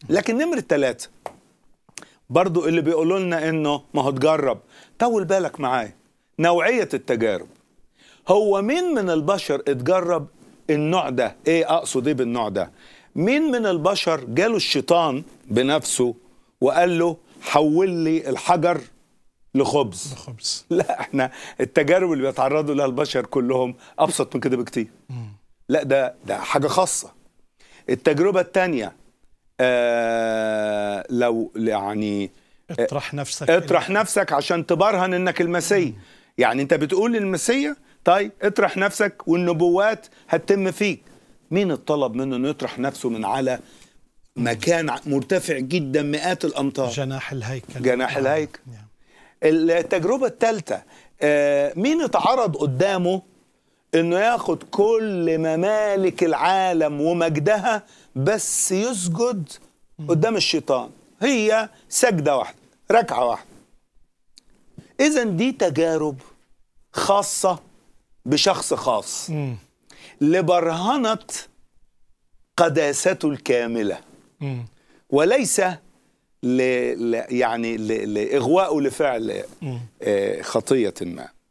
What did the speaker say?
لكن نمرة ثلاثة برضو اللي بيقولوا لنا انه ما هو تجرب طول بالك معايا نوعية التجارب هو مين من البشر اتجرب النوع ده ايه اقصد ايه بالنوع ده مين من البشر جاله الشيطان بنفسه وقال له حول لي الحجر لخبز خبز لا احنا التجارب اللي بيتعرضوا لها البشر كلهم ابسط من كده بكتير لا ده ده حاجه خاصه التجربه الثانيه آه لو يعني اطرح نفسك اطرح نفسك عشان تبرهن انك المسيح يعني انت بتقول المسيح طيب اطرح نفسك والنبوات هتتم فيك مين الطلب منه انه يطرح نفسه من على مكان ع- مرتفع جدا مئات الامتار جناح الهيكل جناح آه. الهيكل. نعم. التجربة الثالثة آه، مين اتعرض قدامه انه ياخد كل ممالك العالم ومجدها بس يسجد قدام الشيطان هي سجدة واحدة ركعة واحدة اذا دي تجارب خاصة بشخص خاص مم. لبرهنة قداسته الكاملة مم. وليس ل... ل... يعني ل... لإغوائه لفعل مم. آه، خطية ما